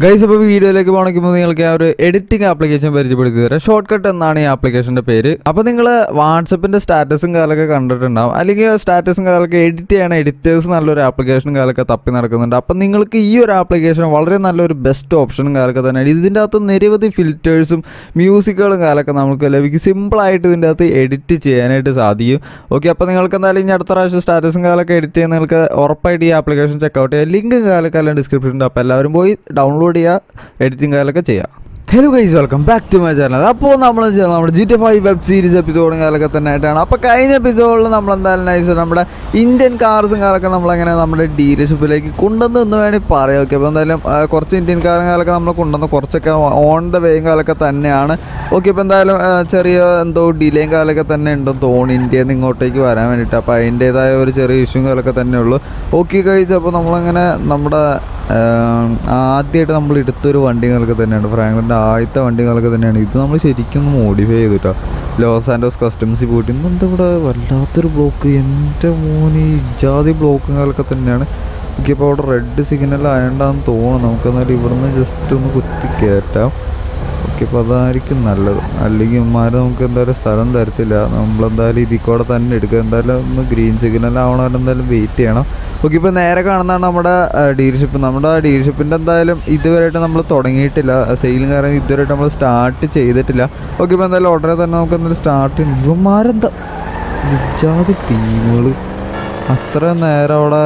Guys അപ്പോൾ വീഡിയോയിലേക്ക് പോകണമെങ്കിൽ നിങ്ങൾക്ക് ആ ഒരു എഡിറ്റിംഗ് ആപ്ലിക്കേഷൻ പരിചയപ്പെടുത്തി തരാം ഷോർട്ട് കട്ട് എന്നാണ് ഈ ആപ്ലിക്കേഷൻ്റെ പേര് അപ്പോൾ നിങ്ങൾ വാട്സപ്പിൻ്റെ സ്റ്റാറ്റസും കാലൊക്കെ കണ്ടിട്ടുണ്ടാവും അല്ലെങ്കിൽ സ്റ്റാറ്റസും കാലൊക്കെ എഡിറ്റ് ചെയ്യണ എഡിറ്റേഴ്സ് നല്ലൊരു ആപ്ലിക്കേഷനും കാലൊക്കെ തപ്പി നടക്കുന്നുണ്ട് അപ്പോൾ നിങ്ങൾക്ക് ഈ ഒരു ആപ്ലിക്കേഷൻ വളരെ നല്ലൊരു ബെസ്റ്റ് ഓപ്ഷനും കാലൊക്കെ തന്നെയാണ് ഇതിൻ്റെ അകത്ത് നിരവധി ഫിൽറ്റേഴ്സും മ്യൂസിക്കുകളും കാലൊക്കെ നമുക്ക് ലഭിക്കും സിമ്പിളായിട്ട് ഇതിൻ്റെ അകത്ത് എഡിറ്റ് ചെയ്യാനായിട്ട് സാധിക്കും ഓക്കെ അപ്പോൾ നിങ്ങൾക്ക് എന്തായാലും ഇനി അടുത്ത പ്രാവശ്യം സ്റ്റാറ്റസും കാലൊക്കെ എഡിറ്റ് ചെയ്യാൻ നിങ്ങൾക്ക് ഉറപ്പായിട്ട് ഈ ആപ്ലിക്കേഷൻ ചെക്കൗട്ട് ചെയ്യാം ലിങ്കും കാലൊക്കെ എല്ലാം ഡിസ്ക്രിപ്ഷനിൽ അപ്പോൾ എല്ലാവരും പോയി ഡൗൺലോഡ് ചെയ്യുക എഡിറ്റിംഗ് കാലൊക്കെ ചെയ്യാം hello guys welcome back to my channel അപ്പോൾ നമ്മൾ ചെയ്യുന്നത് നമ്മുടെ G T five web series എപ്പിസോഡും കാലൊക്കെ തന്നെ ആയിട്ടാണ് അപ്പോൾ കഴിഞ്ഞ എപ്പിസോഡിൽ നമ്മൾ എന്തായാലും നൈസ് നമ്മുടെ ഇന്ത്യൻ കാർസും കാലൊക്കെ നമ്മളങ്ങനെ നമ്മുടെ ഡീലർഷിപ്പിലേക്ക് കൊണ്ടുവന്ന് എന്ന് വേണമെങ്കിൽ പറയാം ഓക്കെ അപ്പോൾ എന്തായാലും ആ, കുറച്ച് ഇന്ത്യൻ കാറും കാലൊക്കെ നമ്മൾ കൊണ്ടുവന്ന് കുറച്ചൊക്കെ ഓൺ ദ വേയും കാലൊക്കെ തന്നെയാണ് ഓക്കെ ഇപ്പോൾ എന്തായാലും ആ, ചെറിയ എന്തോ ഡിലേയും കാലൊക്കെ തന്നെ ഉണ്ടെന്ന് തോന്നി ഇന്ത്യയിൽ നിന്ന് ഇങ്ങോട്ടേക്ക് വരാൻ വേണ്ടിയിട്ട് അപ്പോൾ അതിൻ്റേതായ ഒരു ചെറിയ ഇഷ്യൂ കാലൊക്കെ തന്നെ ഉള്ളൂ ഓക്കെ കഴിച്ച് അപ്പോൾ നമ്മളങ്ങനെ നമ്മുടെ ആദ്യമായിട്ട് നമ്മൾ എടുത്തൊരു വണ്ടികളൊക്കെ തന്നെയാണ് ഫ്രാങ്ക്ലിൻ്റെ ആദ്യത്തെ വണ്ടികളൊക്കെ തന്നെയാണ് ഇത് നമ്മൾ ശരിക്കും മോഡിഫൈ ചെയ്തു കേട്ടോ ലോസ് ആൻഡോസ് കസ്റ്റംസിൽ പോയിട്ട് ഇന്നെന്താ ഇവിടെ വല്ലാത്തൊരു ബ്ലോക്ക് എൻ്റെ മോന് ഇജാതി ബ്ലോക്കുകളൊക്കെ തന്നെയാണ് എനിക്കിപ്പോൾ അവിടെ റെഡ് സിഗ്നൽ ആയതുകൊണ്ടാന്ന് തോന്നുന്നു നമുക്കെന്നാലും ഇവിടുന്ന് ജസ്റ്റ് ഒന്ന് കുത്തി കയറ്റാം ഓക്കെ അപ്പോൾ അതായിരിക്കും നല്ലത് അല്ലെങ്കിൽ ഇമ്മാർ നമുക്ക് എന്തായാലും സ്ഥലം തരത്തില്ല നമ്മളെന്തായാലും ഇതിൽ കൂടെ തന്നെ എടുക്കുക എന്തായാലും ഒന്ന് ഗ്രീൻ സിഗ്നൽ ആവണവരെ എന്തായാലും വെയിറ്റ് ചെയ്യണം ഓക്കെ ഇപ്പോൾ നേരെ കാണുന്നതാണ് നമ്മുടെ ഡീലർഷിപ്പ് നമ്മുടെ ഡീലർഷിപ്പിൻ്റെ എന്തായാലും ഇതുവരെയായിട്ട് നമ്മൾ തുടങ്ങിയിട്ടില്ല സെയിലും കാരണം ഇതുവരെയായിട്ട് നമ്മൾ സ്റ്റാർട്ട് ചെയ്തിട്ടില്ല ഓക്കെ ഇപ്പോൾ എന്തായാലും ഉടനെ തന്നെ നമുക്ക് എന്തായാലും സ്റ്റാർട്ട് ചെയ്യണം ഇവന്മാരെന്താ വിജാതി ടീമുകൾ അത്ര നേരം അവിടെ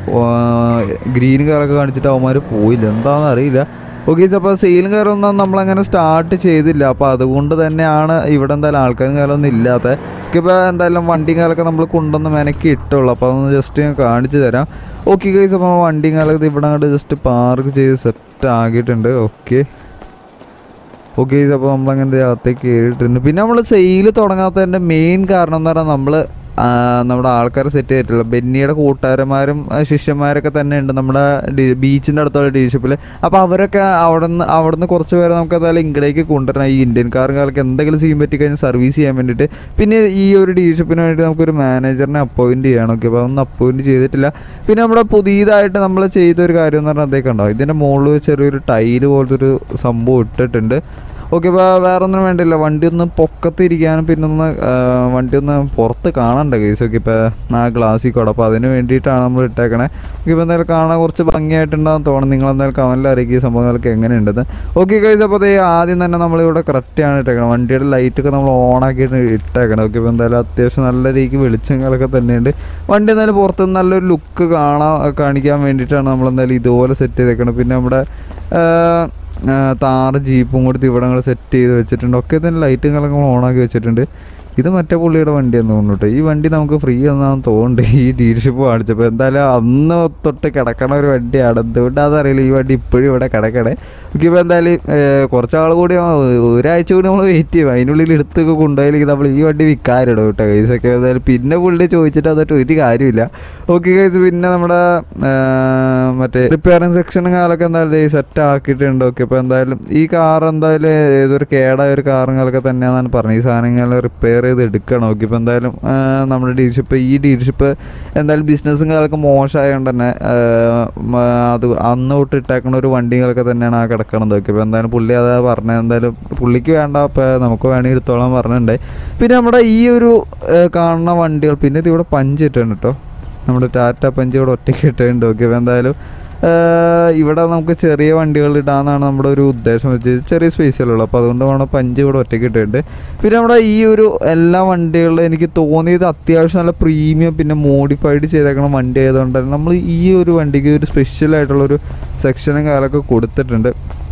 ഗ്രീൻ കളറൊക്കെ കാണിച്ചിട്ട് അവന്മാർ പോയില്ല എന്താണെന്ന് അറിയില്ല ഓക്കെ അപ്പോൾ സെയിലും കയറൊന്നും നമ്മളങ്ങനെ സ്റ്റാർട്ട് ചെയ്തില്ല അപ്പോൾ അതുകൊണ്ട് തന്നെയാണ് ഇവിടെ എന്തായാലും ആൾക്കാരും കാലമൊന്നും ഇല്ലാത്ത ഓക്കെ ഇപ്പോൾ എന്തായാലും വണ്ടിയും കാലൊക്കെ നമ്മൾ കൊണ്ടുവന്ന് മെനക്കി ഇട്ടുള്ളൂ അപ്പോൾ അതൊന്ന് ജസ്റ്റ് ഞാൻ കാണിച്ചു തരാം ഓക്കെ ഗൈസ് അപ്പോൾ വണ്ടിയും കാലൊക്കെ ഇവിടെ അങ്ങോട്ട് ജസ്റ്റ് പാർക്ക് ചെയ്ത് സെറ്റ് ആക്കിയിട്ടുണ്ട് ഓക്കെ ഓക്കെ അപ്പോൾ നമ്മളങ്ങനെ അകത്തേക്ക് കയറിയിട്ടുണ്ട് പിന്നെ നമ്മൾ സെയിൽ തുടങ്ങാത്തതിൻ്റെ മെയിൻ കാരണം എന്ന് പറഞ്ഞാൽ നമ്മൾ നമ്മുടെ ആൾക്കാരെ സെറ്റ് ചെയ്തിട്ടില്ല ബെന്നിയുടെ കൂട്ടുകാരന്മാരും ആ, ശിഷ്യന്മാരൊക്കെ തന്നെ ഉണ്ട് നമ്മുടെ ബീച്ചിൻ്റെ അടുത്തുള്ള ഡീലർഷിപ്പിൽ അപ്പോൾ അവരൊക്കെ അവിടെ നിന്ന് അവിടെ നിന്ന് കുറച്ച് പേരെ നമുക്ക് എന്തായാലും ഇങ്ങടേക്ക് കൊണ്ടുവരണം ഈ ഇന്ത്യൻ കാറുകാർക്ക് എന്തെങ്കിലും ചെയ്യാൻ പറ്റി കഴിഞ്ഞാൽ സർവീസ് ചെയ്യാൻ വേണ്ടിയിട്ട് പിന്നെ ഈ ഒരു ഡീലർഷിപ്പിന് വേണ്ടി നമുക്കൊരു മാനേജറിനെ അപ്പോയിൻറ്റ് ചെയ്യണം ഓക്കെ അപ്പോൾ അതൊന്നും അപ്പോയിൻറ്റ് ചെയ്തിട്ടില്ല പിന്നെ നമ്മുടെ പുതിയതായിട്ട് നമ്മൾ ചെയ്ത ഒരു കാര്യം എന്ന് പറഞ്ഞാൽ അതേക്ക് ഉണ്ടാവും ഇതിൻ്റെ മുകളിൽ ചെറിയൊരു ടൈല് പോലത്തെ ഒരു സംഭവം ഇട്ടിട്ടുണ്ട് ഓക്കെ ഇപ്പോൾ വേറെ ഒന്നും വേണ്ടില്ല വണ്ടി ഒന്ന് പൊക്കത്തിരിക്കാനും പിന്നെ ഒന്ന് ആ, വണ്ടി ഒന്ന് പുറത്ത് കാണണ്ട കേസ് ഓക്കെ ഇപ്പോൾ ആ ഗ്ലാസ്സിൽ കൂടെ അപ്പോൾ അതിന് വേണ്ടിയിട്ടാണ് നമ്മൾ ഇട്ടേക്കണേ ഓക്കെ ഇപ്പോൾ എന്തായാലും കാണാൻ കുറച്ച് ഭംഗിയായിട്ടുണ്ടാകും തോന്നുന്നു നിങ്ങൾ എന്തായാലും കമൻറ്റിൽ അറിയിക്കുക ഈ സംഭവങ്ങൾക്ക് എങ്ങനെയുണ്ടെന്ന് ഓക്കെ കേസ് അപ്പോൾ അതേ ആദ്യം തന്നെ നമ്മളിവിടെ കറക്റ്റാണ് ഇട്ടേക്കണം വണ്ടിയുടെ ലൈറ്റൊക്കെ നമ്മൾ ഓണാക്കിയിട്ട് ഇട്ടേക്കണം ഓക്കെ ഇപ്പോൾ എന്തായാലും അത്യാവശ്യം നല്ല രീതിക്ക് വെളിച്ചങ്ങളൊക്കെ തന്നെയുണ്ട് വണ്ടി എന്തായാലും പുറത്ത് നല്ലൊരു ലുക്ക് കാണാൻ കാണിക്കാൻ വേണ്ടിയിട്ടാണ് നമ്മൾ എന്തായാലും ഇതുപോലെ സെറ്റ് ചെയ്തേക്കണം പിന്നെ നമ്മുടെ ആ, ആ, താറ് ജീപ്പും കൊടുത്ത് ഇവിടെ ഞങ്ങൾ സെറ്റ് ചെയ്ത് വെച്ചിട്ടുണ്ട് ഒക്കെ തന്നെ ലൈറ്റും കളൊക്കെ നമ്മൾ ഓണാക്കി വെച്ചിട്ടുണ്ട് ഇത് മറ്റേ പുള്ളിയുടെ വണ്ടിയെന്ന് തോന്നുന്നു കേട്ടോ ഈ വണ്ടി നമുക്ക് ഫ്രീ എന്നാന്ന് തോന്നുന്നുണ്ട് ഈ ഡീലർഷിപ്പ് കാണിച്ചപ്പോൾ എന്തായാലും അന്ന് തൊട്ട് കിടക്കണ ഒരു വണ്ടിയാണ് എന്തുകൊണ്ടാണെന്ന് അറിയില്ല ഈ വണ്ടി ഇപ്പോഴും ഇവിടെ കിടക്കണേ ഓക്കെ ഇപ്പോൾ എന്തായാലും ഏർ, കുറച്ച് ആൾ കൂടി ആ, ഒരാഴ്ച കൂടി നമ്മൾ വെയിറ്റ് ചെയ്യും അതിനുള്ളിൽ എടുത്തൊക്കെ കൊണ്ടുപോയില്ലെങ്കിൽ നമ്മൾ ഈ വണ്ടി വിൽക്കാനിടും കേട്ടോ കൈസൊക്കെ എന്തായാലും പിന്നെ പുള്ളി ചോദിച്ചിട്ട് അതൊട്ട് ഒരു കാര്യമില്ല ഓക്കെ കൈസ് പിന്നെ നമ്മുടെ ആ, മറ്റേ റിപ്പയറിംഗ് സെക്ഷനും കാലൊക്കെ എന്തായാലും സെറ്റ് ആക്കിയിട്ടുണ്ട് ഓക്കെ അപ്പോൾ എന്തായാലും ഈ കാർ എന്തായാലും ഏതൊരു കേടായ ഒരു കാറുകളൊക്കെ തന്നെയാണെന്നാണ് പറഞ്ഞത് ഈ സാധനങ്ങൾ റിപ്പയർ ചെയ്ത് എടുക്കണം ഓക്കെ ഇപ്പോൾ എന്തായാലും ആ, നമ്മുടെ ഡീലർഷിപ്പ് ഈ ഡീലർഷിപ്പ് എന്തായാലും ബിസിനസ്സും കാലൊക്കെ മോശമായതുകൊണ്ട് തന്നെ ആ, മ, അത് അന്ന് തൊട്ട് ഇട്ടേക്കണ ഒരു വണ്ടികളൊക്കെ തന്നെയാണ് ആ കിടക്കണത് ഓക്കെ ഇപ്പോൾ എന്തായാലും പുള്ളി അതാ പറഞ്ഞത് എന്തായാലും പുള്ളിക്ക് വേണ്ട അപ്പോൾ നമുക്ക് വേണമെങ്കിൽ എടുത്തോളാൻ പറഞ്ഞിട്ടുണ്ടായി പിന്നെ നമ്മുടെ ഈ ഒരു ആ, കാണുന്ന വണ്ടികൾ പിന്നെ ഇത് ഇവിടെ പഞ്ച് ഇട്ടുണ്ട് കേട്ടോ നമ്മുടെ ടാറ്റ പഞ്ച് ഇവിടെ ഒറ്റയ്ക്ക് ഇട്ടിട്ടുണ്ട് ഓക്കെ അപ്പോൾ എന്തായാലും ആഹ് ഇവിടെ നമുക്ക് ചെറിയ വണ്ടികൾ ഇടാന്നാണ് നമ്മുടെ ഒരു ഉദ്ദേശം വെച്ച് ചെറിയ സ്പേസിലുള്ളൂ അപ്പോൾ അതുകൊണ്ട് വേണം പഞ്ച് ഇവിടെ ഒറ്റയ്ക്ക് ഇട്ടിട്ടുണ്ട് പിന്നെ നമ്മുടെ ഈ ഒരു എല്ലാ വണ്ടികളിലും എനിക്ക് തോന്നിയത് അത്യാവശ്യം നല്ല പ്രീമിയം പിന്നെ മോഡിഫൈഡ് ചെയ്തേക്കണ വണ്ടി ആയതുകൊണ്ട് തന്നെ നമ്മൾ ഈ ഒരു വണ്ടിക്ക് ഒരു സ്പെഷ്യൽ ആയിട്ടുള്ളൊരു സെക്ഷനും കാലൊക്കെ കൊടുത്തിട്ടുണ്ട്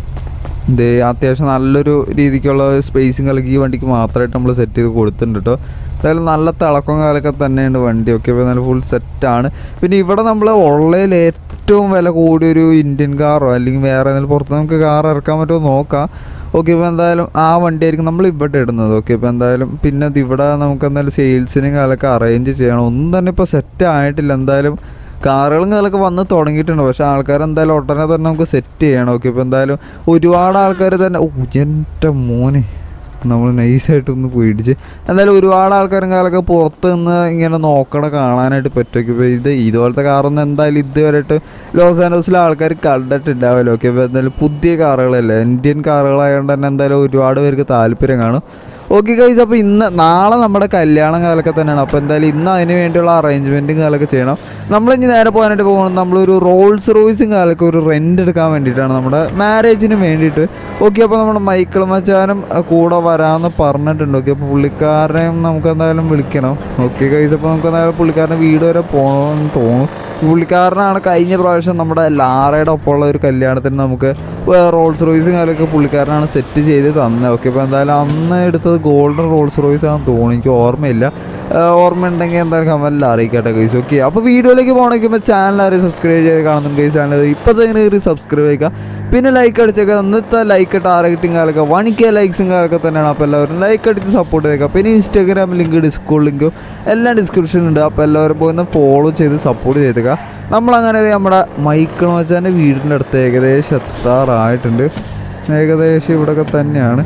ഇത് അത്യാവശ്യം നല്ലൊരു രീതിക്കുള്ള സ്പേസിങ് കലക്കി ഈ വണ്ടിക്ക് മാത്രമായിട്ട് നമ്മൾ സെറ്റ് ചെയ്ത് കൊടുത്തിട്ടുണ്ട് കേട്ടോ എന്തായാലും നല്ല തിളക്കം കാലൊക്കെ തന്നെയുണ്ട് വണ്ടി ഒക്കെ ഇപ്പോൾ നല്ല ഫുൾ സെറ്റാണ് പിന്നെ ഇവിടെ നമ്മൾ ഉള്ളതിൽ ഏറ്റവും വില കൂടിയൊരു ഇന്ത്യൻ കാറോ അല്ലെങ്കിൽ വേറെ ഏതെങ്കിലും പുറത്ത് നമുക്ക് കാർ ഇറക്കാൻ പറ്റുമോ നോക്കാം ഓക്കെ ഇപ്പോൾ എന്തായാലും ആ വണ്ടിയായിരിക്കും നമ്മൾ ഇവിടെ ഇടുന്നത് ഓക്കെ ഇപ്പോൾ എന്തായാലും പിന്നെ ഇത് ഇവിടെ നമുക്ക് എന്തായാലും സെയിൽസിനും കാലൊക്കെ അറേഞ്ച് ചെയ്യണം ഒന്നും തന്നെ ഇപ്പോൾ സെറ്റ് ആയിട്ടില്ല എന്തായാലും കാറുകളും കാലൊക്കെ വന്ന് തുടങ്ങിയിട്ടുണ്ട് പക്ഷേ ആൾക്കാർ എന്തായാലും ഉടനെ തന്നെ നമുക്ക് സെറ്റ് ചെയ്യണം ഓക്കെ ഇപ്പോൾ എന്തായാലും ഒരുപാട് ആൾക്കാർ തന്നെ ഓ എൻ്റെ മോനെ നമ്മൾ നൈസായിട്ടൊന്ന് പേടിച്ച് എന്തായാലും ഒരുപാട് ആൾക്കാരും കാലൊക്കെ പുറത്ത് നിന്ന് ഇങ്ങനെ നോക്കണ കാണാനായിട്ട് പറ്റും ഇപ്പോൾ ഇത് ഇതുപോലത്തെ കാറൊന്നും എന്തായാലും ഇതുവരെയായിട്ട് ലോസ് ആൻഡോസിലെ ആൾക്കാർ കണ്ടിട്ടുണ്ടാവില്ല ഓക്കെ ഇപ്പോൾ എന്തായാലും പുതിയ കാറുകളല്ലേ ഇന്ത്യൻ കാറുകളായതുകൊണ്ട് തന്നെ എന്തായാലും ഒരുപാട് പേർക്ക് താല്പര്യം കാണും ഓക്കെ ഗൈസ് അപ്പോൾ ഇന്ന് നാളെ നമ്മുടെ കല്യാണം കാലൊക്കെ തന്നെയാണ് അപ്പോൾ എന്തായാലും ഇന്ന് അതിന് വേണ്ടിയുള്ള അറേഞ്ച്മെൻറ്റും കാലൊക്കെ ചെയ്യണം നമ്മളിനി നേരെ പോകാനായിട്ട് പോകുന്നത് നമ്മളൊരു റോൾസ് റോയ്സും കാലൊക്കെ ഒരു റെൻ്റ് എടുക്കാൻ വേണ്ടിയിട്ടാണ് നമ്മുടെ മാരേജിന് വേണ്ടിയിട്ട് ഓക്കെ അപ്പോൾ നമ്മുടെ മൈക്കിൾ മച്ചാനും അഹ്, കൂടെ വരാമെന്ന് പറഞ്ഞിട്ടുണ്ട് ഓക്കെ അപ്പോൾ പുള്ളിക്കാരനെയും നമുക്ക് എന്തായാലും വിളിക്കണം ഓക്കെ ഗൈസ് അപ്പോൾ നമുക്ക് എന്തായാലും പുള്ളിക്കാരൻ്റെ വീട് വരെ പോകണമെന്ന് തോന്നുന്നു പുള്ളിക്കാരനാണ് കഴിഞ്ഞ പ്രാവശ്യം നമ്മുടെ ലാറയുടെ ഒപ്പമുള്ള ഒരു കല്യാണത്തിന് നമുക്ക് വേ- റോൾസ് റോയ്സും കാലൊക്കെ പുള്ളിക്കാരനാണ് സെറ്റ് ചെയ്ത് തന്നെ ഓക്കെ അപ്പോൾ എന്തായാലും അന്ന് എടുത്തത് ഗോൾഡൻ റോൾസ് റോയ്സ് ആണെന്ന് തോന്നുന്നു എനിക്ക് ഓർമ്മയില്ല ആ, ഓർമ്മയുണ്ടെങ്കിൽ എന്തായാലും കമൻറ്റിൽ അറിയിക്കട്ടെ ഗൈസ് ഓക്കെ അപ്പോൾ വീഡിയോയിലേക്ക് പോകണമെങ്കിൽ ചാനൽ ആരും സബ്സ്ക്രൈബ് ചെയ്ത് കാണുന്നുണ്ട് ഗൈസ് ചാനൽ ഇപ്പോൾ തന്നെ കയറി സബ്സ്ക്രൈബ് ചെയ്യുക പിന്നെ ലൈക്ക് അടിച്ചൊക്കെ ഇന്നത്തെ ലൈക്ക് ടാർഗറ്റിംഗ് കാലൊക്കെ വൺ കെ ലൈക്സും കാലൊക്കെ തന്നെയാണ് അപ്പോൾ എല്ലാവരും ലൈക്ക് അടിച്ച് സപ്പോർട്ട് ചെയ്തേക്കുക പിന്നെ ഇൻസ്റ്റാഗ്രാം ലിങ്ക് ഡിസ്കോൾ ലിങ്കും എല്ലാം ഡിസ്ക്രിപ്ഷനിലുണ്ട് അപ്പോൾ എല്ലാവരും പോയി ഒന്ന് ഫോളോ ചെയ്ത് സപ്പോർട്ട് ചെയ്തേക്കുക നമ്മളങ്ങനെ ദേ നമ്മുടെ മൈക്കിൾ മച്ചാൻ്റെ വീടിൻ്റെ അടുത്ത് ഏകദേശം എത്താറായിട്ടുണ്ട് ഏകദേശം ഇവിടെയൊക്കെ തന്നെയാണ്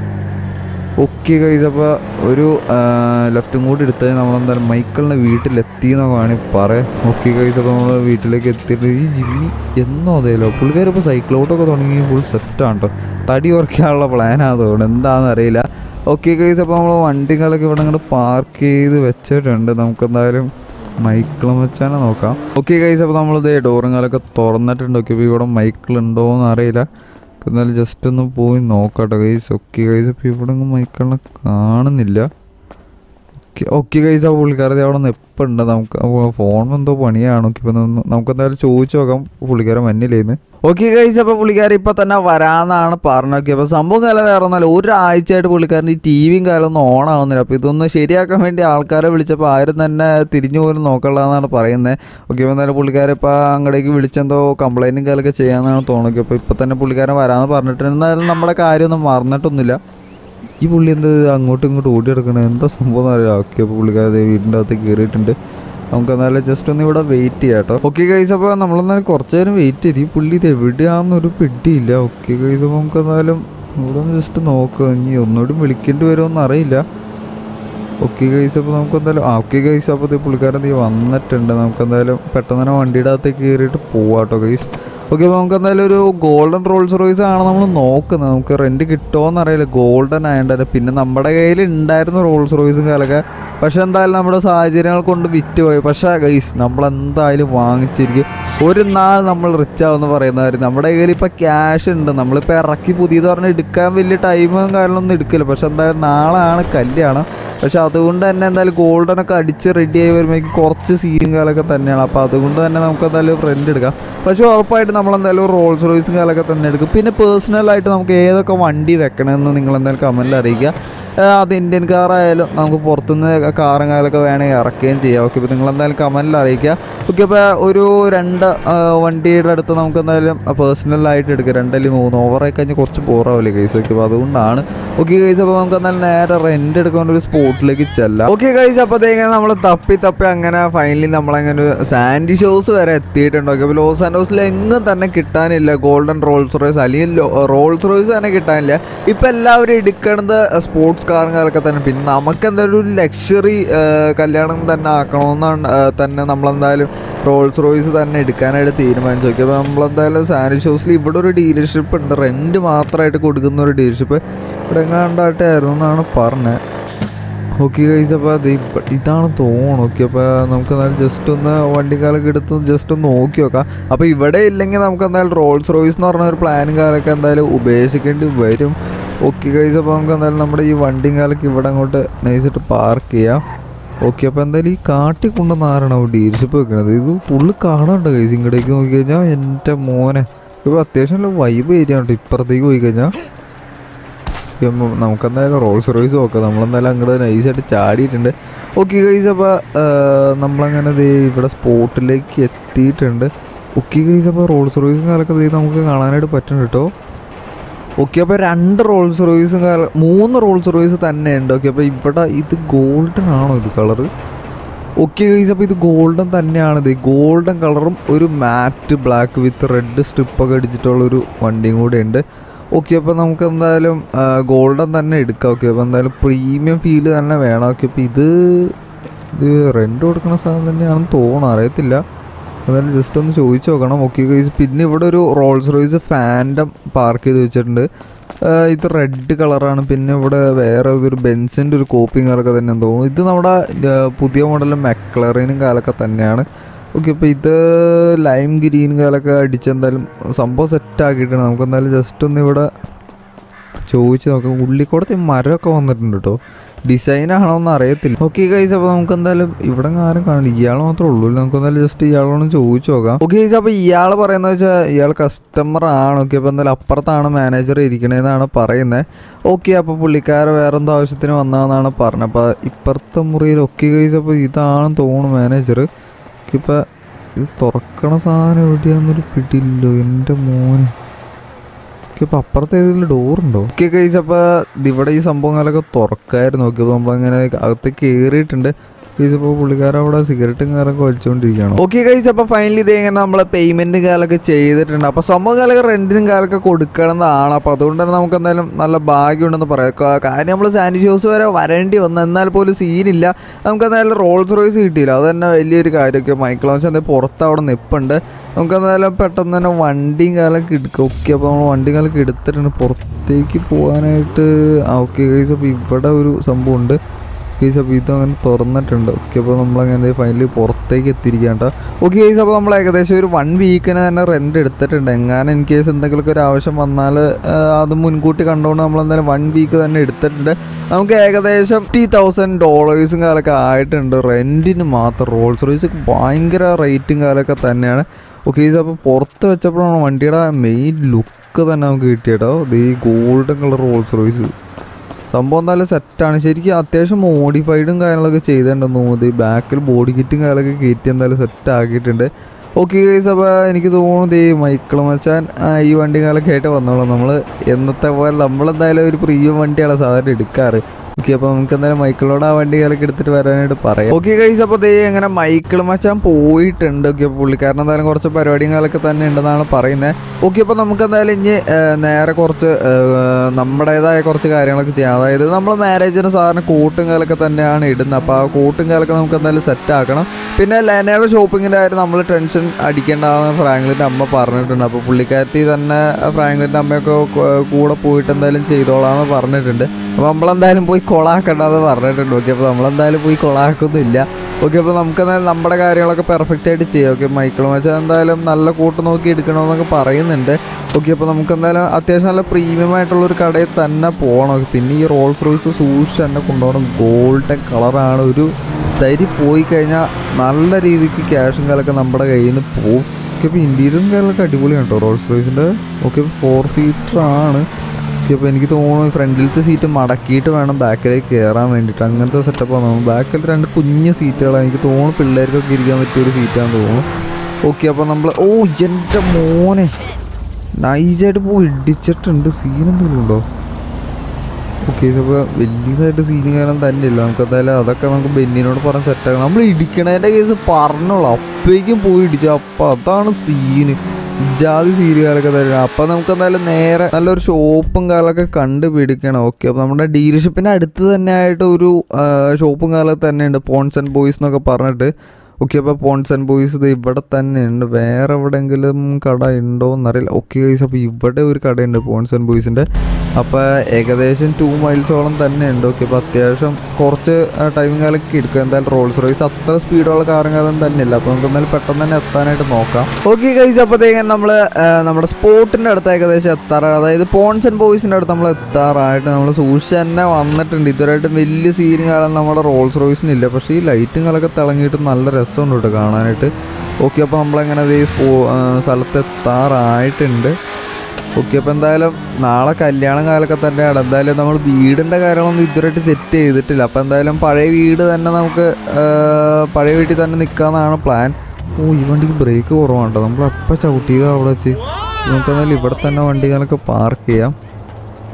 ഓക്കെ കൈസ് അപ്പോൾ ഒരു ലെഫ്റ്റും കൂടി എടുത്ത് നമ്മളെന്തായാലും മൈക്കിളിൻ്റെ വീട്ടിലെത്തി എന്നൊക്കെ വേണമെങ്കിൽ പറയാം ഓക്കെ കൈസ് അപ്പോൾ നമ്മൾ വീട്ടിലേക്ക് എത്തിയിട്ട് ഈ ജിമ്മി എന്നോ അതേലോ പുള്ളിക്കാർ ഇപ്പോൾ സൈക്കിളോട്ടൊക്കെ തുടങ്ങി ഫുൾ സെറ്റാണ് കേട്ടോ തടി കുറയ്ക്കാനുള്ള പ്ലാനാണ് തോന്നുന്നു എന്താണെന്ന് അറിയില്ല ഓക്കെ കൈസ് അപ്പോൾ നമ്മൾ വണ്ടികളൊക്കെ ഇവിടെ അങ്ങോട്ട് പാർക്ക് ചെയ്ത് വെച്ചിട്ടുണ്ട് നമുക്ക് എന്തായാലും മൈക്കിൾ വെച്ചാണ് നോക്കാം ഓക്കെ കൈസ് അപ്പോൾ നമ്മളിത് ഡോറുകളൊക്കെ തുറന്നിട്ടുണ്ട് ഓക്കെ ഇപ്പോൾ ഇവിടെ മൈക്കിൾ ഉണ്ടോ എന്ന് അറിയില്ല എന്നാലും ജസ്റ്റ് ഒന്ന് പോയി നോക്കട്ടെ ഗൈസ് ഓക്കെ ഗൈസ് അപ്പോൾ ഇവിടെ ഒന്നും മൈക്കിളിനെ കാണുന്നില്ല ഓക്കെ ഓക്കെ ഗൈസ് ആ പുള്ളിക്കാരത്തെ അവിടെ നിന്ന് എപ്പോൾ ഉണ്ട് നമുക്ക് ഫോൺ എന്തോ പണിയാണ് ഓക്കെ ഇപ്പം നമുക്ക് എന്തായാലും ചോദിച്ചു നോക്കാം പുള്ളിക്കാരൻ മഞ്ഞില്ലേന്ന് ഓക്കെ ഗൈസ് അപ്പോൾ പുള്ളിക്കാരൻ ഇപ്പം തന്നെ വരാമെന്നാണ് പറഞ്ഞത് ഓക്കെ അപ്പോൾ സംഭവം കാലം വേറെ ഒന്നല്ല ഒരാഴ്ചയായിട്ട് പുള്ളിക്കാരൻ ഈ ടി വിയും കാലം ഒന്നും ഓൺ ആവുന്നില്ല അപ്പോൾ ഇതൊന്ന് ശരിയാക്കാൻ വേണ്ടി ആൾക്കാരെ വിളിച്ചപ്പോൾ ആരും തന്നെ തിരിഞ്ഞു പോലും നോക്കണ്ടെന്നാണ് പറയുന്നത് ഓക്കെ അപ്പോൾ എന്തായാലും പുള്ളിക്കാരൻ ഇപ്പോൾ അങ്ങടേക്ക് വിളിച്ചെന്തോ കംപ്ലൈൻറ്റും കാലൊക്കെ ചെയ്യാമെന്നാണ് തോന്നുന്നത് അപ്പോൾ ഇപ്പോൾ തന്നെ പുള്ളിക്കാരൻ വരാമെന്ന് പറഞ്ഞിട്ടുണ്ട് എന്തായാലും നമ്മുടെ കാര്യമൊന്നും മറന്നിട്ടൊന്നുമില്ല ഈ പുള്ളി എന്താ ഇത് അങ്ങോട്ടും ഇങ്ങോട്ടും ഓടി കിടക്കണത് എന്താ സംഭവം എന്ന് അറിയാം ഓക്കെ അപ്പോൾ പുള്ളിക്കാരൻ ദേ വീടിൻ്റെ അകത്ത് കയറിയിട്ടുണ്ട് നമുക്ക് എന്നാലും ജസ്റ്റ് ഒന്ന് ഇവിടെ വെയിറ്റ് ചെയ്യാം കേട്ടോ ഓക്കെ കൈസ് അപ്പോൾ നമ്മളെന്നാലും കുറച്ച് നേരം വെയിറ്റ് ചെയ്ത് ഈ പുള്ളി ഇത് എവിടെയാണെന്നൊരു പിടിയില്ല ഓക്കെ കൈസ് അപ്പോൾ നമുക്ക് എന്നാലും ഇവിടെ ഒന്ന് ജസ്റ്റ് നോക്കുക ഇനി ഒന്നുകൂടി വിളിക്കേണ്ടി വരുമോന്ന് അറിയില്ല ഓക്കെ ഗൈസ് അപ്പോൾ നമുക്ക് എന്തായാലും ആ ഓക്കെ ഗൈസ് അപ്പോൾ ഇത് പുള്ളിക്കാരൻ നീ വന്നിട്ടുണ്ട് നമുക്ക് എന്തായാലും പെട്ടെന്ന് തന്നെ വണ്ടിയുടെ അകത്തേക്ക് കയറിയിട്ട് പോവാട്ടോ ഗൈസ് ഓക്കെ അപ്പോൾ നമുക്ക് എന്തായാലും ഒരു ഗോൾഡൻ റോൾസ് റോയ്സ് ആണ് നമ്മൾ നോക്കുന്നത് നമുക്ക് റെൻറ്റ് കിട്ടുമോയെന്ന് അറിയില്ല ഗോൾഡൻ ആയതുകൊണ്ട് പിന്നെ നമ്മുടെ കയ്യിൽ ഉണ്ടായിരുന്ന റോൾസ് റോയ്സും കാലൊക്കെ പക്ഷെ എന്തായാലും നമ്മുടെ സാഹചര്യങ്ങൾ കൊണ്ട് വിറ്റ് പോയി പക്ഷേ ഗൈസ് നമ്മൾ എന്തായാലും വാങ്ങിച്ചിരിക്കും ഒരു നാൾ നമ്മൾ റിച്ച് ആവുമെന്ന് പറയുന്നവർ നമ്മുടെ കയ്യിൽ ഇപ്പോൾ ക്യാഷ് ഉണ്ട് നമ്മളിപ്പോൾ ഇറക്കി പുതിയത് പറഞ്ഞ് എടുക്കാൻ വലിയ ടൈമും കാര്യങ്ങളൊന്നും എടുക്കില്ല പക്ഷെ എന്തായാലും നാളെയാണ് കല്യാണം പക്ഷെ അതുകൊണ്ട് തന്നെ എന്തായാലും ഗോൾഡനൊക്കെ അടിച്ച് റെഡി ആയി വരുമ്പോഴേക്കും കുറച്ച് സീനും കാലൊക്കെ തന്നെയാണ് അപ്പോൾ അതുകൊണ്ട് തന്നെ നമുക്ക് എന്തായാലും ഫ്രണ്ട് എടുക്കാം പക്ഷെ ഉറപ്പായിട്ട് നമ്മൾ എന്തായാലും റോൾസ് റോയ്സും കാലൊക്കെ തന്നെ എടുക്കും പിന്നെ പേഴ്സണലായിട്ട് നമുക്ക് ഏതൊക്കെ വണ്ടി വെക്കണമെന്ന് നിങ്ങൾ എന്തായാലും കമൻറ്റിൽ അറിയിക്കുക ആ, അത് ഇന്ത്യൻ കാറായാലും നമുക്ക് പുറത്തുനിന്ന് കാറും കാലൊക്കെ വേണമെങ്കിൽ ഇറക്കുകയും ചെയ്യാം ഓക്കെ ഇപ്പോൾ നിങ്ങൾ എന്തായാലും കമൻറ്റിൽ അറിയിക്കുക ഓക്കെ അപ്പോൾ ഒരു രണ്ട് ആ, വണ്ടിയുടെ അടുത്ത് നമുക്ക് എന്തായാലും പേഴ്സണലായിട്ട് എടുക്കുക രണ്ടല്ലെങ്കിൽ മൂന്ന് ഓവറായി കഴിഞ്ഞാൽ കുറച്ച് ബോറാവില്ലേ കേസ് ഓക്കെ അപ്പോൾ അതുകൊണ്ടാണ് ഓക്കെ ഗൈസ് അപ്പോൾ നമുക്ക് എന്തായാലും നേരെ റെൻ്റ് എടുക്കാൻ ഒരു സ്പോട്ടിലേക്ക് ചെല്ലാം ഓക്കെ ഗൈസ് അപ്പോൾ അതേങ്ങനെ നമ്മൾ തപ്പി തപ്പി അങ്ങനെ ഫൈനലി നമ്മളങ്ങനെ ഒരു സാൻഡി ഷോസ് വരെ എത്തിയിട്ടുണ്ട് ഓക്കെ അപ്പോൾ ലോസ് ആൻഡോസിൽ എങ്ങും തന്നെ കിട്ടാനില്ല ഗോൾഡൻ റോൾസ് റോയ്സ് അല്ലെങ്കിൽ ലോ- റോൾസ് റോയ്സ് തന്നെ കിട്ടാനില്ല ഇപ്പം എല്ലാവരും എടുക്കണത് സ്പോർട്സ് കാറും കാലൊക്കെ തന്നെ പിന്നെ നമുക്ക് എന്തായാലും ഒരു ലക്ഷറി കല്യാണം തന്നെ ആക്കണമെന്നാണ് ആ, തന്നെ നമ്മളെന്തായാലും റോൾസ് റോയ്സ് തന്നെ എടുക്കാനായിട്ട് തീരുമാനിച്ചു നോക്കി അപ്പോൾ നമ്മളെന്തായാലും സാൻഡി ഷോസിൽ ഇവിടെ ഒരു ഡീലർഷിപ്പ് ഉണ്ട് റെൻറ്റ് മാത്രമായിട്ട് കൊടുക്കുന്ന ഒരു ഡീലർഷിപ്പ് ഇവിടെ എങ്ങാണ്ടായിട്ടായിരുന്നു എന്നാണ് പറഞ്ഞത് ഓക്കെ കഴിച്ച് അപ്പോൾ അത് ഇപ്പ- ഇതാണ് തോന്നുന്നു ഓക്കെ അപ്പോൾ നമുക്ക് എന്തായാലും ജസ്റ്റ് ഒന്ന് വണ്ടിക്കാലൊക്കെ എടുത്ത് ജസ്റ്റ് ഒന്ന് നോക്കി നോക്കാം അപ്പോൾ ഇവിടെ ഇല്ലെങ്കിൽ നമുക്ക് എന്തായാലും റോൾസ് റോയ്സ് എന്ന് പറഞ്ഞ ഒരു പ്ലാനും കാലൊക്കെ എന്തായാലും ഉപേക്ഷിക്കേണ്ടി വരും ഓക്കെ കഴിച്ച് അപ്പോൾ നമുക്ക് എന്തായാലും നമ്മുടെ ഈ വണ്ടിയും കാലൊക്കെ ഇവിടെ അങ്ങോട്ട് നൈസായിട്ട് പാർക്ക് ചെയ്യാം ഓക്കെ അപ്പോൾ എന്തായാലും ഈ കാട്ടി കൊണ്ട് നാരണം ഡീലർഷിപ്പ് വെക്കണത് ഇത് ഫുള്ള് കാണാണ്ട് കൈസ് ഇങ്ങോട്ടേക്ക് നോക്കി കഴിഞ്ഞാൽ എൻ്റെ മോനെ ഇപ്പോൾ അത്യാവശ്യം നല്ല വൈബ് ഏരിയ കേട്ടോ ഇപ്പുറത്തേക്ക് പോയി കഴിഞ്ഞാൽ ഇപ്പം നമുക്കെന്തായാലും റോൾസ് റോയ്സ് നോക്കാം നമ്മളെന്തായാലും അങ്ങോട്ട് നൈസായിട്ട് ചാടിയിട്ടുണ്ട് ഓക്കെ ഗൈസ് അപ്പോൾ നമ്മളങ്ങനെ ദേ ഇവിടെ സ്പോട്ടിലേക്ക് എത്തിയിട്ടുണ്ട് ഓക്കെ ഗൈസ് അപ്പോൾ റോൾസ് റോയ്സും കാലൊക്കെ ദേ നമുക്ക് കാണാനായിട്ട് പറ്റുന്നുണ്ട് കേട്ടോ ഓക്കെ അപ്പോൾ രണ്ട് റോൾസ് റോയ്സും കാല മൂന്ന് റോൾസ് റോയ്സ് തന്നെ ഉണ്ട് ഓക്കെ അപ്പോൾ ഇവിടെ ഇത് ഗോൾഡൻ ആണോ ഇത് കളറ് ഓക്കെ ഗൈസ് അപ്പോൾ ഇത് ഗോൾഡൻ തന്നെയാണ് ഇത് ഗോൾഡൻ കളറും ഒരു മാറ്റ് ബ്ലാക്ക് വിത്ത് റെഡ് സ്ട്രിപ്പൊക്കെ അടിച്ചിട്ടുള്ളൊരു വണ്ടിയും കൂടെ ഉണ്ട് ഓക്കെ അപ്പോൾ നമുക്ക് എന്തായാലും ഗോൾഡൻ തന്നെ എടുക്കാം ഓക്കെ അപ്പോൾ എന്തായാലും പ്രീമിയം ഫീല് തന്നെ വേണം ഓക്കെ അപ്പോൾ ഇത് ഇത് റെൻ്റ് കൊടുക്കുന്ന സാധനം തന്നെയാണെന്ന് തോന്നുന്നു അറിയത്തില്ല എന്നാലും ജസ്റ്റ് ഒന്ന് ചോദിച്ചു നോക്കണം ഓക്കെ ഗൈസ് പിന്നെ ഇവിടെ ഒരു റോൾസ് റോയ്സ് ഫാൻഡം പാർക്ക് ചെയ്ത് വെച്ചിട്ടുണ്ട് ആ, ഇത് റെഡ് കളറാണ് പിന്നെ ഇവിടെ വേറെ ഒരു ബെൻസിൻ്റെ ഒരു കോപ്പിങ് കാലൊക്കെ തന്നെ തോന്നുന്നു ഇത് നമ്മുടെ ആ, പുതിയ മോഡലും മെക്ലറിനും കാലൊക്കെ തന്നെയാണ് ഓക്കെ അപ്പോൾ ഇത് ലൈം ഗ്രീൻ കാലൊക്കെ അടിച്ചെന്തായാലും സംഭവം സെറ്റ് ആക്കിയിട്ടുണ്ട് നമുക്ക് എന്തായാലും ജസ്റ്റ് ഒന്ന് ഇവിടെ ചോദിച്ച് നോക്കാം ഉള്ളിക്കൂടത്തെ മരമൊക്കെ വന്നിട്ടുണ്ട് കേട്ടോ ഡിസൈൻ ആണോ എന്ന് അറിയത്തില്ല ഓക്കെ ഗൈസ് അപ്പോൾ നമുക്ക് എന്തായാലും ഇവിടെ ആരും കാണില്ല ഇയാൾ മാത്രമേ ഉള്ളൂ നമുക്ക് എന്തായാലും ജസ്റ്റ് ഇയാളോട് ചോദിച്ചു നോക്കാം ഓക്കെ ഗൈസ് അപ്പോൾ ഇയാൾ പറയുന്നത് വെച്ചാൽ ഇയാൾ കസ്റ്റമർ ആണ് ഓക്കെ അപ്പോൾ എന്തായാലും അപ്പുറത്താണ് മാനേജർ ഇരിക്കണേന്നാണ് പറയുന്നത് ഓക്കെ അപ്പോൾ പുള്ളിക്കാരെ വേറെ എന്തോ ആവശ്യത്തിന് വന്നതെന്നാണ് പറഞ്ഞത് അപ്പോൾ ഇപ്പുറത്തെ മുറിയിൽ ഓക്കെ ഗൈസ് അപ്പോൾ ഇതാണെന്ന് തോന്നുന്നു മാനേജർ ഇപ്പം ഇത് തുറക്കണ സാധനം എവിടെയാന്നൊരു പിടിയില്ലോ എൻ്റെ മോനെ ഓക്കെ അപ്പോൾ അപ്പുറത്തെ ഏതെങ്കിലും ഡോറുണ്ടോ ഓക്കെ കൈസ് അപ്പോൾ ഇവിടെ ഈ സംഭവങ്ങളൊക്കെ തുറക്കായിരുന്നു നോക്കിയപ്പോൾ നമ്മളങ്ങനെ അകത്ത് കയറിയിട്ടുണ്ട് കൈസ് അപ്പോൾ പുള്ളിക്കാരൻ അവിടെ സിഗരറ്റും കാലൊക്കെ വലിച്ചുകൊണ്ടിരിക്കുകയാണ് ഓക്കെ കൈസ് അപ്പോൾ ഫൈനലി ഇത് എങ്ങനെ നമ്മൾ പേയ്മെൻറ്റും കാലൊക്കെ ചെയ്തിട്ടുണ്ട് അപ്പോൾ സംഭവം കാലൊക്കെ റെൻറ്റിനും കാലൊക്കെ കൊടുക്കണമെന്നാണ് അപ്പോൾ അതുകൊണ്ട് തന്നെ നമുക്ക് എന്തായാലും നല്ല ഭാഗ്യമുണ്ടെന്ന് പറയാം കാ- കാര്യം നമ്മൾ സാൻഡി ഷോസ് വരെ വരേണ്ടി വന്നു എന്നാൽ പോലും സീനില്ല നമുക്ക് എന്തായാലും റോൾസ് റോയ്സ് കിട്ടിയില്ല അത് തന്നെ വലിയൊരു കാര്യമൊക്കെ മൈക്കിൾ ഓൺസ് എന്തായാലും പുറത്ത് അവിടെ നിൽപ്പുണ്ട് നമുക്ക് എന്തായാലും പെട്ടെന്ന് തന്നെ വണ്ടിയും കാലൊക്കെ എടുക്കുക ഓക്കെ അപ്പോൾ നമ്മൾ വണ്ടിയും കാലൊക്കെ എടുത്തിട്ടുണ്ട് പുറത്തേക്ക് പോകാനായിട്ട് ആ ഓക്കെ ഗൈസ് അപ്പോൾ ഇവിടെ ഒരു സംഭവം ഉണ്ട് ഗൈസ് അപ്പോൾ ഇത് അങ്ങനെ തുറന്നിട്ടുണ്ട് ഓക്കെ അപ്പോൾ നമ്മളങ്ങനെ ഫൈനലി പുറത്തേക്ക് എത്തിയിരിക്കാണ്ട ഓക്കെ ഗൈസ് അപ്പോൾ നമ്മൾ ഏകദേശം ഒരു വൺ വീക്കിന് തന്നെ റെൻ്റ് എടുത്തിട്ടുണ്ട് എങ്ങാനും ഇൻ കേസ് എന്തെങ്കിലുമൊക്കെ ഒരു ആവശ്യം വന്നാൽ അത് മുൻകൂട്ടി കണ്ടുകൊണ്ട് നമ്മൾ എന്തായാലും വൺ വീക്ക് തന്നെ എടുത്തിട്ടുണ്ട് നമുക്ക് ഏകദേശം ഫിഫ്റ്റി തൗസൻഡ് ഡോളേഴ്സും കാലൊക്കെ ആയിട്ടുണ്ട് റെൻറ്റിന് മാത്രം റോൾസ് റോയ്സ് ഭയങ്കര റേറ്റും കാലൊക്കെ തന്നെയാണ് ഓക്കെ ഇത് അപ്പോൾ പുറത്ത് വെച്ചപ്പോഴാണ് വണ്ടിയുടെ മെയിൻ ലുക്ക് തന്നെ നമുക്ക് കിട്ടിയട്ടോ ഇത് ഈ ഗോൾഡൻ കളർ റോൾസ് റോയ്സ് സംഭവം നല്ല സെറ്റാണ് ശരിക്കും അത്യാവശ്യം മോഡിഫൈഡും കാര്യങ്ങളൊക്കെ ചെയ്തിട്ടുണ്ടെന്ന് തോന്നുന്നത് ഈ ബാക്കിൽ ബോഡി കിറ്റും കാര്യങ്ങളൊക്കെ കയറ്റി എന്തായാലും സെറ്റ് ആക്കിയിട്ടുണ്ട് ഓക്കെ ഗൈസ് അപ്പോൾ എനിക്ക് തോന്നുന്നത് ഈ മൈക്കിൾ മച്ചാൻ ആ, ഈ വണ്ടി കാലൊക്കെ ആയിട്ട് വന്നോളാം നമ്മൾ എന്നത്തെ പോലെ നമ്മളെന്തായാലും ഒരു പ്രീമിയം വണ്ടിയാണ് സാധാരണ എടുക്കാറ് ഓക്കെ അപ്പോൾ നമുക്ക് എന്തായാലും മൈക്കിളോട് ആ വണ്ടി കാലൊക്കെ എടുത്തിട്ട് വരാനായിട്ട് പറയാം ഓക്കെ ഗൈസ് അപ്പോൾ ദേ അങ്ങനെ മൈക്കിൾ മച്ചാൻ പോയിട്ടുണ്ട് ഓക്കെ പുള്ളിക്കാരൻ എന്തായാലും കുറച്ച് പരിപാടിയും കാലൊക്കെ തന്നെ ഉണ്ടെന്നാണ് പറയുന്നത് ഓക്കെ അപ്പോൾ നമുക്ക് എന്തായാലും ഇനി ആ, നേരെ കുറച്ച് ആ, നമ്മുടേതായ കുറച്ച് കാര്യങ്ങളൊക്കെ ചെയ്യാം അതായത് നമ്മൾ മാരേജിന് സാറിന് കോട്ടും കാലൊക്കെ തന്നെയാണ് ഇടുന്നത് അപ്പോൾ ആ കോട്ടും കാലൊക്കെ നമുക്ക് എന്തായാലും സെറ്റ് ആക്കണം പിന്നെ ലെനയുടെ ഷോപ്പിങ്ങിൻ്റെ കാര്യം നമ്മൾ ടെൻഷൻ അടിക്കേണ്ടതെന്ന് ഫ്രാങ്ക്ലിൻ്റെ അമ്മ പറഞ്ഞിട്ടുണ്ട് അപ്പോൾ പുള്ളിക്കാരത്തി തന്നെ ഫ്രാങ്ക്ലിൻ്റെ അമ്മയൊക്കെ കൂ- കൂടെ പോയിട്ട് എന്തായാലും ചെയ്തോളാന്ന് പറഞ്ഞിട്ടുണ്ട് അപ്പോൾ നമ്മളെന്തായാലും പോയി കൊളാക്കണ്ടെന്ന് പറഞ്ഞിട്ടുണ്ട് ഓക്കെ അപ്പോൾ നമ്മളെന്തായാലും പോയി കൊളാക്കൊന്നുമില്ല ഓക്കെ അപ്പോൾ നമുക്ക് എന്തായാലും നമ്മുടെ കാര്യങ്ങളൊക്കെ പെർഫെക്റ്റ് ആയിട്ട് ചെയ്യാം ഓക്കെ മൈക്കിൾ മച്ചാൻ എന്തായാലും നല്ല കൂട്ട് നോക്കി എടുക്കണമെന്നൊക്കെ പറയുന്നുണ്ട് ഓക്കെ അപ്പോൾ നമുക്ക് എന്തായാലും അത്യാവശ്യം നല്ല പ്രീമിയം ആയിട്ടുള്ള ഒരു കടയിൽ തന്നെ പോകണം പിന്നെ ഈ റോൾസ് റോയ്സ് സൂക്ഷിച്ച് തന്നെ കൊണ്ടുപോകണം ഗോൾഡൻ കളറാണ് ഒരു തരി പോയി കഴിഞ്ഞാൽ നല്ല രീതിക്ക് ക്യാഷും കാലൊക്കെ നമ്മുടെ കയ്യിൽ നിന്ന് പോകും ഓക്കെ അപ്പോൾ ഇൻറ്റീരിയറും കാര്യങ്ങളൊക്കെ അടിപൊളിയാണ് കേട്ടോ റോൾസ് റോയ്സിൻ്റെ ഓക്കെ ഫോർ സീറ്റർ ആണ് ഓക്കെ അപ്പോൾ എനിക്ക് തോന്നുന്നു ഫ്രണ്ടിലത്തെ സീറ്റ് മടക്കിയിട്ട് വേണം ബാക്കിലേക്ക് കയറാൻ വേണ്ടിയിട്ട് അങ്ങനത്തെ സെറ്റപ്പാണ് തോന്നുന്നു ബാക്കിൽ രണ്ട് കുഞ്ഞ് സീറ്റുകളാണ് എനിക്ക് തോന്നുന്നു പിള്ളേർക്കൊക്കെ ഇരിക്കാൻ പറ്റിയ ഒരു സീറ്റാണെന്ന് തോന്നുന്നു ഓക്കെ അപ്പോൾ നമ്മൾ ഓ എൻ്റെ മോനെ നൈസായിട്ട് പോയി ഇടിച്ചിട്ടുണ്ട് സീൻ എന്തെങ്കിലും ഉണ്ടോ ഓക്കെ ഇതിപ്പോൾ വലിയതായിട്ട് സീനും കാരണം തന്നെയില്ല നമുക്ക് എന്തായാലും അതൊക്കെ നമുക്ക് ബെന്നിനോട് പറഞ്ഞ് സെറ്റാക്കാം നമ്മൾ ഇടിക്കണതിൻ്റെ കേസ് പറഞ്ഞോളൂ അപ്പോഴേക്കും പോയി ഇടിച്ചു അപ്പോൾ അതാണ് സീന് ജാതി സീരി കാലൊക്കെ തരണം അപ്പം നമുക്ക് എന്തായാലും നേരെ നല്ലൊരു ഷോപ്പും കാലൊക്കെ കണ്ടുപിടിക്കണം ഓക്കെ അപ്പോൾ നമ്മുടെ ഡീലർഷിപ്പിൻ്റെ അടുത്ത് തന്നെ ആയിട്ട് ഒരു ആ, ഷോപ്പും കാലൊക്കെ തന്നെയുണ്ട് പോൺസ് ആൻഡ് ബോയ്സ് എന്നൊക്കെ പറഞ്ഞിട്ട് ഓക്കെ അപ്പോൾ പോൺസ് ആൻഡ് ബോയ്സ് ഇത് ഇവിടെ തന്നെ ഉണ്ട് വേറെ എവിടെയെങ്കിലും കട ഉണ്ടോ എന്നറിയില്ല ഓക്കെ ഗൈസ് അപ്പോൾ ഇവിടെ ഒരു കടയുണ്ട് പോൺസ് ആൻഡ് ബോയ്സിൻ്റെ അപ്പോൾ ഏകദേശം ടു മൈൽസോളം തന്നെ ഉണ്ട് ഓക്കെ അപ്പോൾ അത്യാവശ്യം കുറച്ച് ടൈമിംഗ് കാലൊക്കെ എടുക്കും എന്തായാലും റോൾസ് റോയ്സ് അത്ര സ്പീഡുള്ള കാറും കാലം തന്നെയില്ല അപ്പോൾ നമുക്ക് എന്തായാലും പെട്ടെന്ന് തന്നെ എത്താനായിട്ട് നോക്കാം ഓക്കെ ഗൈസ് അപ്പോഴത്തേക്കും നമ്മൾ നമ്മുടെ സ്പോട്ടിൻ്റെ അടുത്ത് ഏകദേശം എത്താറാണ് അതായത് പോൺസ് ആൻഡ് ബോയ്സിൻ്റെ അടുത്ത് നമ്മൾ എത്താറായിട്ട് നമ്മൾ സൂക്ഷിച്ച് തന്നെ വന്നിട്ടുണ്ട് ഇതുവരെയായിട്ട് വലിയ സീനും കാലം നമ്മുടെ റോൾസ് റോയ്സിനില്ല പക്ഷേ ഈ ലൈറ്റും കാലൊക്കെ തിളങ്ങിയിട്ട് നല്ല രസമുണ്ട് കേട്ടോ കാണാനായിട്ട് ഓക്കെ അപ്പോൾ നമ്മളങ്ങനെ ഈ സ്പോ ആ, സ്ഥലത്ത് എത്താറായിട്ടുണ്ട് ഓക്കെ അപ്പോൾ എന്തായാലും നാളെ കല്യാണം കാലൊക്കെ തന്നെയാണ് എന്തായാലും നമ്മൾ വീടിൻ്റെ കാര്യങ്ങളൊന്നും ഇതുവരെയായിട്ട് സെറ്റ് ചെയ്തിട്ടില്ല അപ്പോൾ എന്തായാലും പഴയ വീട് തന്നെ നമുക്ക് ആ, പഴയ വീട്ടിൽ തന്നെ നിൽക്കാമെന്നാണ് പ്ലാൻ ഓ ഈ വണ്ടിക്ക് ബ്രേക്ക് കുറവാണ് കേട്ടോ നമ്മൾ അപ്പം ചവിട്ടിയത് അവിടെ വെച്ച് നമുക്ക് എന്തായാലും ഇവിടെ തന്നെ വണ്ടികളൊക്കെ പാർക്ക് ചെയ്യാം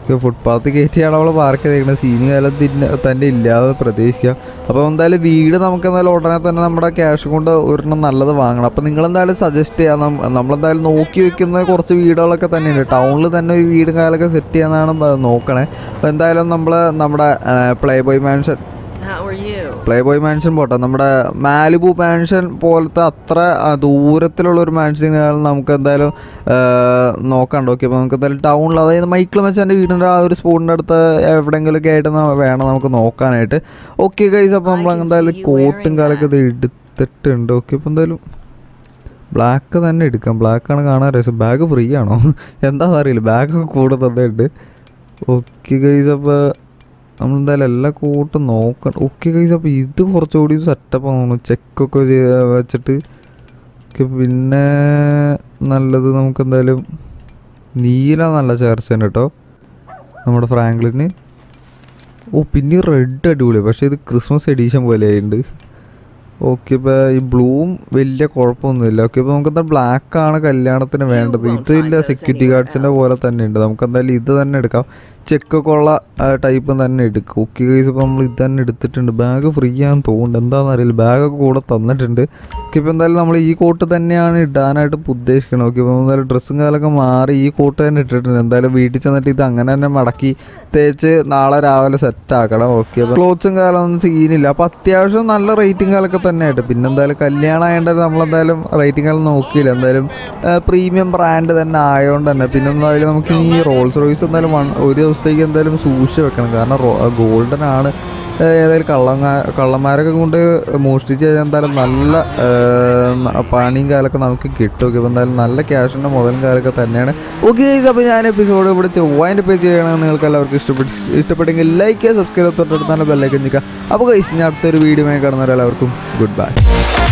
ഫുട്പാത്ത് കയറ്റിയാണ് അവൾ പാർക്ക് ചെയ്തേക്കുന്നത് സീനി കാലം തന്നെ തന്നെ ഇല്ലാതെ പ്രതീക്ഷിക്കുക അപ്പോൾ എന്തായാലും വീട് നമുക്ക് എന്തായാലും ഉടനെ തന്നെ നമ്മുടെ ക്യാഷ് കൊണ്ട് ഒരെണ്ണം നല്ലത് വാങ്ങണം അപ്പോൾ നിങ്ങൾ എന്തായാലും സജസ്റ്റ് ചെയ്യാം നം- നമ്മളെന്തായാലും നോക്കി വെക്കുന്ന കുറച്ച് വീടുകളൊക്കെ തന്നെയുണ്ട് ടൗണിൽ തന്നെ ഒരു വീടും കാലൊക്കെ സെറ്റ് ചെയ്യാനാണ് ബ- നോക്കണേ അപ്പോൾ എന്തായാലും നമ്മൾ നമ്മുടെ Playboy mansion How are you? Playboy mansion പോട്ടെ നമ്മുടെ മാലിബു മാൻഷൻ പോലത്തെ അത്ര ആ, ദൂരത്തിലുള്ള ഒരു മാൻഷൻ നമുക്ക് എന്തായാലും നോക്കാണ്ട് ഓക്കെ അപ്പോൾ നമുക്ക് എന്തായാലും ടൗണിൽ അതായത് മൈക്കിൾ മച്ചാൻ്റെ വീടിൻ്റെ ആ ഒരു സ്പോട്ടിൻ്റെ അടുത്ത് എവിടെയെങ്കിലുമൊക്കെ ആയിട്ട് ന- വേണം നമുക്ക് നോക്കാനായിട്ട് ഓക്കെ ഗൈസ് അപ്പോൾ നമ്മൾ I can എന്തായാലും see you കോട്ടും wearing കാലൊക്കെ ഇത് എടുത്തിട്ടുണ്ട് ഓക്കെ അപ്പോൾ എന്തായാലും ബ്ലാക്ക് തന്നെ എടുക്കാം ബ്ലാക്കാണ് കാണാൻ രസം ബാഗ് ഫ്രീ ആണോ എന്താണെന്ന് അറിയില്ല ബാഗൊക്കെ കൂടെ തന്നെയുണ്ട് ഓക്കെ ഗൈസ് അപ്പോൾ നമ്മളെന്തായാലും എല്ലാ കൂട്ടും നോക്കണം ഓക്കെ ഗൈസ് അപ്പോൾ ഇത് കുറച്ചുകൂടി സെറ്റപ്പ് ആണോ ചെക്കൊക്കെ ചെയ്ത് വെച്ചിട്ട് ഓക്കെ പിന്നെ നല്ലത് നമുക്ക് എന്തായാലും നീല നല്ല ചേർച്ച ഉണ്ട് കേട്ടോ നമ്മുടെ ഫ്രാങ്ക്ലിന് ഓ പിന്നെ റെഡ് അടിപൊളിയാണ് പക്ഷേ ഇത് ക്രിസ്മസ് എഡീഷൻ പോലെ ആയിട്ടുണ്ട് ഓക്കെ ഇപ്പോൾ ഈ ബ്ലൂവും വലിയ കുഴപ്പമൊന്നുമില്ല ഓക്കെ ഇപ്പോൾ നമുക്ക് എന്താ ബ്ലാക്ക് ആണ് കല്യാണത്തിന് വേണ്ടത് won't ഇതില്ല find those സെക്യൂരിറ്റി anywhere ഗാർഡ്സിൻ്റെ else. പോലെ തന്നെ ഉണ്ട് നമുക്ക് എന്തായാലും ഇത് തന്നെ എടുക്കാം ചെക്കൊക്കെ ഉള്ള ടൈപ്പ് തന്നെ എടുക്കും ഓക്കെ കേസ് ഇപ്പോൾ നമ്മൾ ഇത് തന്നെ എടുത്തിട്ടുണ്ട് ബാഗ് ഫ്രീ ആണെന്ന് തോന്നുന്നുണ്ട് എന്താണെന്ന് അറിയില്ല ബാഗൊക്കെ കൂടെ തന്നിട്ടുണ്ട് ഓക്കെ ഇപ്പോൾ എന്തായാലും നമ്മൾ ഈ കോട്ട് തന്നെയാണ് ഇടാനായിട്ട് ഇപ്പോൾ ഉദ്ദേശിക്കുന്നത് ഓക്കെ ഇപ്പോൾ എന്തായാലും ഡ്രസ്സും കാലൊക്കെ മാറി ഈ കോട്ട് തന്നെ ഇട്ടിട്ടുണ്ട് എന്തായാലും വീട്ടിൽ ചെന്നിട്ട് ഇത് അങ്ങനെ തന്നെ മടക്കി തേച്ച് നാളെ രാവിലെ സെറ്റ് ആക്കണം ഓക്കെ അപ്പോൾ ക്ലോത്ത്സും കാലം ഒന്നും സീനില്ല അപ്പോൾ അത്യാവശ്യം നല്ല റേറ്റിംഗ് കാലൊക്കെ തന്നെ ആയിട്ട് പിന്നെ എന്തായാലും കല്യാണം ആയതുകൊണ്ട് നമ്മളെന്തായാലും റേറ്റിംഗ് കാലം നോക്കിയില്ല എന്തായാലും പ്രീമിയം ബ്രാൻഡ് തന്നെ ആയതുകൊണ്ട് തന്നെ പിന്നെ എന്തായാലും നമുക്ക് ഈ റോൾസ് റോയ്സ് എന്തായാലും വൺ ഒരു ദിവസത്തേക്ക് എന്തായാലും സൂക്ഷിച്ച് വെക്കണം കാരണം ഗോൾഡൻ ആണ് ഏഹ് ഏതായാലും കള്ളങ്ങ കള്ളന്മാരൊക്കെ കൊണ്ട് മോഷ്ടിച്ച് കഴിഞ്ഞാൽ എന്തായാലും നല്ല ഏഹ്, ന- പണിയും കാലൊക്കെ നമുക്ക് കിട്ടും ഓക്കെ അപ്പോൾ എന്തായാലും നല്ല ക്യാഷിൻ്റെ മുതലും കാലൊക്കെ തന്നെയാണ് ഓക്കെ അപ്പോൾ ഞാൻ എപ്പിസോഡ് ഇവിടെ ചൊവ്വായിൻ്റെ പേജ് ചെയ്യണമെന്ന് നിങ്ങൾക്ക് എല്ലാവർക്കും ഇഷ്ടപ്പെട്ട് ഇഷ്ടപ്പെട്ടെങ്കിൽ ലൈക്ക് ചെയ്യുക സബ്സ്ക്രൈബ് തൊട്ടടുത്താണ് ബെല്ലൈക്കൻ നിൽക്കുക അപ്പോൾ കഴിച്ച് ഞാൻ അടുത്തൊരു വീഡിയോ കാണുന്നവരെല്ലാവർക്കും ഗുഡ് ബൈ